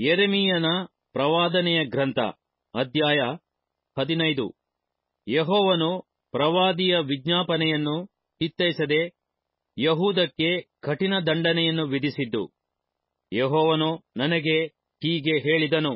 ಯೆರೆಮೀಯನ ಪ್ರವಾದನೆಯ ಗ್ರಂಥ ಅಧ್ಯಾಯ ಹದಿನೈದು ಯೆಹೋವನು ಪ್ರವಾದಿಯ ವಿಜ್ಞಾಪನೆಯನ್ನು ಹಿತ್ತೈಸದೆ ಯಹೂದಕ್ಕೆ ಕಠಿಣ ದಂಡನೆಯನ್ನು ವಿಧಿಸಿದ್ದು ಯೆಹೋವನು ನನಗೆ ಹೀಗೆ ಹೇಳಿದನು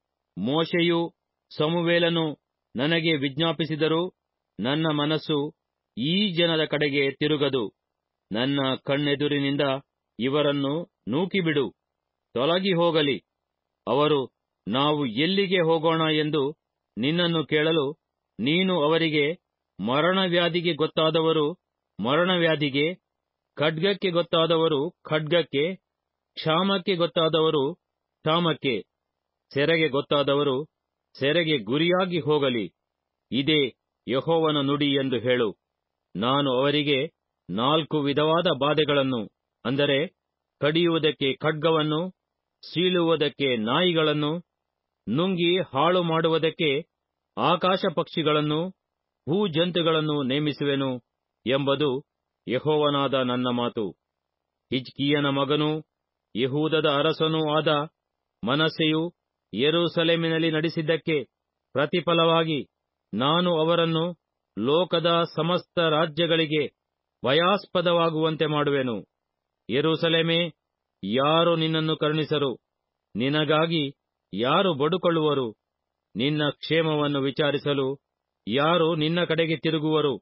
ಮೋಶೆಯೂ ಸಮುವೇಲನು ನನಗೆ ವಿಜ್ಞಾಪಿಸಿದರೂ ನನ್ನ ಮನಸ್ಸು ಈ ಜನರ ಕಡೆಗೆ ತಿರುಗದು ನನ್ನ ಕಣ್ಣೆದುರಿನಿಂದ ಇವರನ್ನು ನೂಕಿಬಿಡು ತೊಲಗಿ ಹೋಗಲಿ ಅವರು ನಾವು ಎಲ್ಲಿಗೆ ಹೋಗೋಣ ಎಂದು ನಿನ್ನನ್ನು ಕೇಳಲು ನೀನು ಅವರಿಗೆ ಮರಣವ್ಯಾಧಿಗೆ ಗೊತ್ತಾದವರು ಮರಣವ್ಯಾಧಿಗೆ ಖಡ್ಗಕ್ಕೆ ಗೊತ್ತಾದವರು ಖಡ್ಗಕ್ಕೆ ಕ್ಷಾಮಕ್ಕೆ ಗೊತ್ತಾದವರು ಕ್ಷಾಮಕ್ಕೆ ಸೆರೆಗೆ ಗೊತ್ತಾದವರು ಸೆರೆಗೆ ಗುರಿಯಾಗಿ ಹೋಗಲಿ ಇದೇ ಯೆಹೋವನ ನುಡಿ ಎಂದು ಹೇಳು ನಾನು ಅವರಿಗೆ ನಾಲ್ಕು ವಿಧವಾದ ಬಾಧೆಗಳನ್ನು ಅಂದರೆ ಕಡಿಯುವುದಕ್ಕೆ ಖಡ್ಗವನ್ನು ಸೀಳುವುದಕ್ಕೆ ನಾಯಿಗಳನ್ನು ನುಂಗಿ ಹಾಳು ಮಾಡುವುದಕ್ಕೆ ಆಕಾಶ ಪಕ್ಷಿಗಳನ್ನು ಭೂಜಂತುಗಳನ್ನು ನೇಮಿಸುವೆನು ಎಂಬುದು ಯೆಹೋವನಾದ ನನ್ನ ಮಾತು ಹಿಜ್ಕೀಯನ ಮಗನೂ ಯಹೂದದ ಅರಸನೂ ಆದ ಮನಸ್ಸೆಯು ಯೆರೂಸಲೇಮಿನಲ್ಲಿ ನಡೆಸಿದ್ದಕ್ಕೆ ಪ್ರತಿಫಲವಾಗಿ ನಾನು ಅವರನ್ನು ಲೋಕದ ಸಮಸ್ತ ರಾಜ್ಯಗಳಿಗೆ ಭಯಾಸ್ಪದವಾಗುವಂತೆ ಮಾಡುವೆನು ಯೆರೂಸಲೇಮೇ ಯಾರು ನಿನ್ನನ್ನು ಕರುಣಿಸರು ನಿನಗಾಗಿ ಯಾರು ಬಡುಕೊಳ್ಳುವರು ನಿನ್ನ ಕ್ಷೇಮವನ್ನು ವಿಚಾರಿಸಲು ಯಾರು ನಿನ್ನ ಕಡೆಗೆ ತಿರುಗುವರು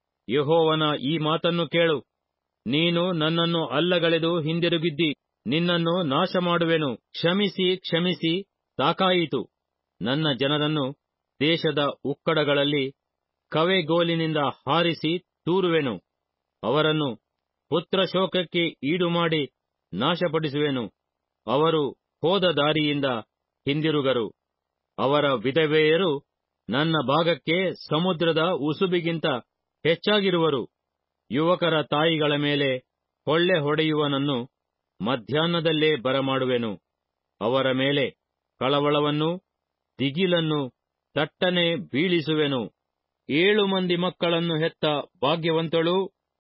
ಯೆಹೋವನ ಈ ಮಾತನ್ನು ಕೇಳು ನೀನು ನನ್ನನ್ನು ಅಲ್ಲಗಳೆದು ಹಿಂದಿರುಗಿದ್ದಿ ನಿನ್ನನ್ನು ನಾಶ ಮಾಡುವೆನು ಕ್ಷಮಿಸಿ ಕ್ಷಮಿಸಿ ಸಾಕಾಯಿತು ನನ್ನ ಜನರನ್ನು ದೇಶದ ಉಕ್ಕಡಗಳಲ್ಲಿ ಕವೆಗೋಲಿನಿಂದ ಹಾರಿಸಿ ತೂರುವೆನು ಅವರನ್ನು ಪುತ್ರಶೋಕಕ್ಕೆ ಈಡುಮಾಡಿ ನಾಶಪಡಿಸುವೆನು ಅವರು ಹೋದ ದಾರಿಯಿಂದ ಹಿಂದಿರುಗರು ಅವರ ವಿಧವೆಯರು ನನ್ನ ಭಾಗಕ್ಕೆ ಸಮುದ್ರದ ಉಸುಬಿಗಿಂತ ಹೆಚ್ಚಾಗಿರುವರು ಯುವಕರ ತಾಯಿಗಳ ಮೇಲೆ ಕೊಳ್ಳೆ ಹೊಡೆಯುವನನ್ನು ಮಧ್ಯಾಹ್ನದಲ್ಲೇ ಬರಮಾಡುವೆನು ಅವರ ಮೇಲೆ ಕಳವಳವನ್ನು ದಿಗಿಲನ್ನು ತಟ್ಟನೆ ಬೀಳಿಸುವೆನು ಏಳು ಮಂದಿ ಮಕ್ಕಳನ್ನು ಹೆತ್ತ ಭಾಗ್ಯವಂತಳು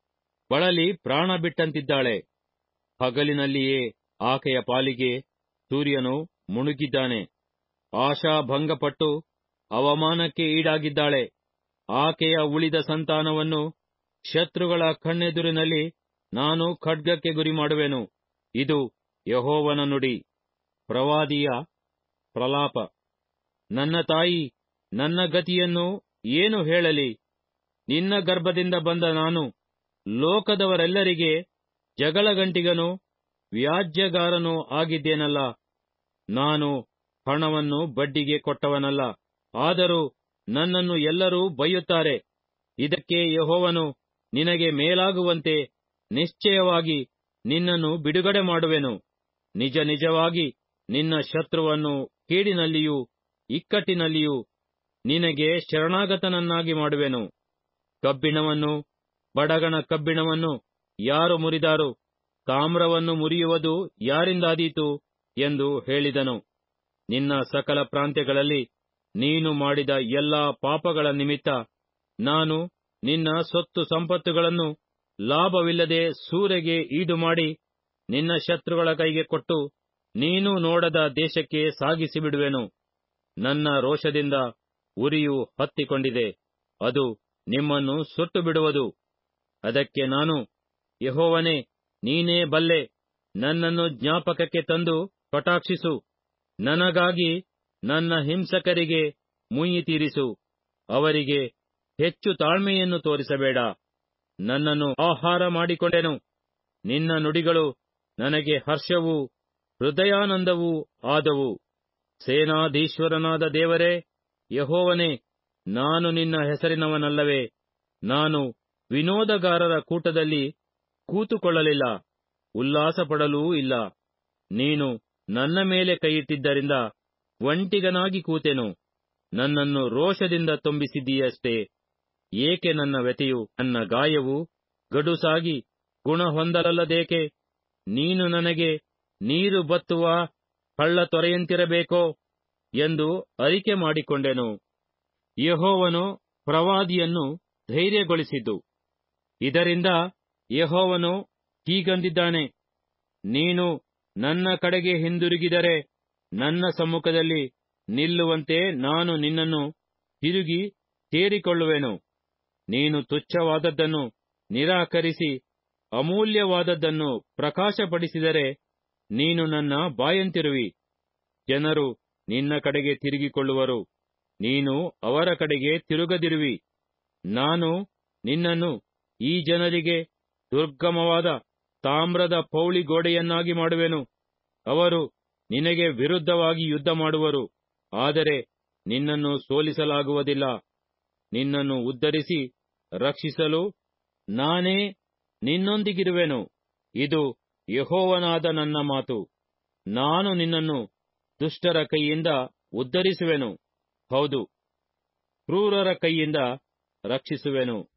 ಬಳಲಿ ಪ್ರಾಣ ಬಿಟ್ಟಂತಿದ್ದಾಳೆ ಹಗಲಿನಲ್ಲಿಯೇ ಆಕೆಯ ಪಾಲಿಗೆ ಸೂರ್ಯನು ಮುಣುಗಿದ್ದಾನೆ ಆಶಾಭಂಗಪಟ್ಟು ಅವಮಾನಕ್ಕೆ ಈಡಾಗಿದ್ದಾಳೆ ಆಕೆಯ ಉಳಿದ ಸಂತಾನವನ್ನು ಶತ್ರುಗಳ ಕಣ್ಣೆದುರಿನಲ್ಲಿ ನಾನು ಖಡ್ಗಕ್ಕೆ ಗುರಿ ಮಾಡುವೆನು ಇದು ಯಹೋವನ ನುಡಿ ಪ್ರವಾದಿಯ ಪ್ರಲಾಪ ನನ್ನ ತಾಯಿ ನನ್ನ ಗತಿಯನ್ನು ಏನು ಹೇಳಲಿ ನಿನ್ನ ಗರ್ಭದಿಂದ ಬಂದ ನಾನು ಲೋಕದವರೆಲ್ಲರಿಗೆ ಜಗಳಗಂಟಿಗನು ವ್ಯಾಜ್ಯಗಾರನೂ ಆಗಿದ್ದೇನಲ್ಲ ನಾನು ಹಣವನ್ನು ಬಡ್ಡಿಗೆ ಕೊಟ್ಟವನಲ್ಲ ಆದರೂ ನನ್ನನ್ನು ಎಲ್ಲರೂ ಬೈಯುತ್ತಾರೆ ಇದಕ್ಕೆ ಯಹೋವನು ನಿನಗೆ ಮೇಲಾಗುವಂತೆ ನಿಶ್ಚಯವಾಗಿ ನಿನ್ನನ್ನು ಬಿಡುಗಡೆ ಮಾಡುವೆನು ನಿಜ ನಿಜವಾಗಿ ನಿನ್ನ ಶತ್ರುವನ್ನು ಕೇಡಿನಲ್ಲಿಯೂ ಇಕ್ಕಟ್ಟಿನಲ್ಲಿಯೂ ನಿನಗೆ ಶರಣಾಗತನನ್ನಾಗಿ ಮಾಡುವೆನು ಕಬ್ಬಿಣವನ್ನು ಬಡಗಣ ಕಬ್ಬಿಣವನ್ನು ಯಾರು ಮುರಿದಾರು ತಾಮ್ರವನ್ನು ಮುರಿಯುವುದು ಯಾರಿಂದಾದೀತು ಎಂದು ಹೇಳಿದನು ನಿನ್ನ ಸಕಲ ಪ್ರಾಂತ್ಯಗಳಲ್ಲಿ ನೀನು ಮಾಡಿದ ಎಲ್ಲಾ ಪಾಪಗಳ ನಿಮಿತ್ತ ನಾನು ನಿನ್ನ ಸೊತ್ತು ಸಂಪತ್ತುಗಳನ್ನು ಲಾಭವಿಲ್ಲದೆ ಸೂರೆಗೆ ಈಡು ಮಾಡಿ ನಿನ್ನ ಶತ್ರುಗಳ ಕೈಗೆ ಕೊಟ್ಟು ನೀನು ನೋಡದ ದೇಶಕ್ಕೆ ಸಾಗಿಸಿಬಿಡುವೆನು ನನ್ನ ರೋಷದಿಂದ ಉರಿಯು ಹತ್ತಿಕೊಂಡಿದೆ ಅದು ನಿಮ್ಮನ್ನು ಸುಟ್ಟು ಬಿಡುವುದು ಅದಕ್ಕೆ ನಾನು ಯಹೋವನೇ ನೀನೇ ಬಲ್ಲೆ ನನ್ನನ್ನು ಜ್ಞಾಪಕಕ್ಕೆ ತಂದು ಕಟಾಕ್ಷಿಸು ನನಗಾಗಿ ನನ್ನ ಹಿಂಸಕರಿಗೆ ಮುಯ್ಯಿ ತೀರಿಸು ಅವರಿಗೆ ಹೆಚ್ಚು ತಾಳ್ಮೆಯನ್ನು ತೋರಿಸಬೇಡ ನನ್ನನ್ನು ಆಹಾರ ಮಾಡಿಕೊಂಡೆನು ನಿನ್ನ ನುಡಿಗಳು ನನಗೆ ಹರ್ಷವೂ ಹೃದಯಾನಂದವೂ ಆದವು ಸೇನಾಧೀಶ್ವರನಾದ ದೇವರೇ ಯಹೋವನೇ ನಾನು ನಿನ್ನ ಹೆಸರಿನವನಲ್ಲವೇ ನಾನು ವಿನೋದಗಾರರ ಕೂಟದಲ್ಲಿ ಕೂತುಕೊಳ್ಳಲಿಲ್ಲ ಉಲ್ಲಾಸಪಡಲೂ ಇಲ್ಲ ನೀನು ನನ್ನ ಮೇಲೆ ಕೈಯಿಟ್ಟಿದ್ದರಿಂದ ಒಂಟಿಗನಾಗಿ ಕೂತೆನು ನನ್ನನ್ನು ರೋಷದಿಂದ ತುಂಬಿಸಿದ್ದೀಯಷ್ಟೇ ಏಕೆ ನನ್ನ ವ್ಯತೆಯು ನನ್ನ ಗಾಯವು ಗಡುಸಾಗಿ ಗುಣ ಹೊಂದಲಲ್ಲದೇಕೆ ನೀನು ನನಗೆ ನೀರು ಬತ್ತುವ ಹಳ್ಳ ತೊರೆಯಂತಿರಬೇಕೋ ಎಂದು ಅರಿಕೆ ಮಾಡಿಕೊಂಡೆನು ಯಹೋವನು ಪ್ರವಾದಿಯನ್ನು ಧೈರ್ಯಗೊಳಿಸಿದ್ದು ಇದರಿಂದ ಯಹೋವನು ಹೀಗಂದಿದ್ದಾನೆ ನೀನು ನನ್ನ ಕಡೆಗೆ ಹಿಂದಿರುಗಿದರೆ ನನ್ನ ಸಮ್ಮುಖದಲ್ಲಿ ನಿಲ್ಲುವಂತೆ ನಾನು ನಿನ್ನನ್ನು ತಿರುಗಿ ಸೇರಿಕೊಳ್ಳುವೆನು ನೀನು ತುಚ್ಛವಾದದ್ದನ್ನು ನಿರಾಕರಿಸಿ ಅಮೂಲ್ಯವಾದದ್ದನ್ನು ಪ್ರಕಾಶಪಡಿಸಿದರೆ ನೀನು ನನ್ನ ಬಾಯಂತಿರುವಿ ಜನರು ನಿನ್ನ ಕಡೆಗೆ ತಿರುಗಿಕೊಳ್ಳುವರು ನೀನು ಅವರ ಕಡೆಗೆ ತಿರುಗದಿರುವಿ ನಾನು ನಿನ್ನನ್ನು ಈ ಜನರಿಗೆ ದುರ್ಗಮವಾದ ತಾಮ್ರದ ಪೌಳಿ ಗೋಡೆಯನ್ನಾಗಿ ಮಾಡುವೆನು ಅವರು ನಿನಗೆ ವಿರುದ್ಧವಾಗಿ ಯುದ್ಧ ಮಾಡುವರು ಆದರೆ ನಿನ್ನನ್ನು ಸೋಲಿಸಲಾಗುವುದಿಲ್ಲ ನಿನ್ನನ್ನು ಉದ್ಧರಿಸಿ ರಕ್ಷಿಸಲು ನಾನೇ ನಿನ್ನೊಂದಿಗಿರುವೆನು ಇದು ಯಹೋವನಾದ ನನ್ನ ಮಾತು ನಾನು ನಿನ್ನನ್ನು ದುಷ್ಟರ ಕೈಯಿಂದ ಉದ್ಧರಿಸುವೆನು ಹೌದು ಕ್ರೂರರ ಕೈಯಿಂದ ರಕ್ಷಿಸುವೆನು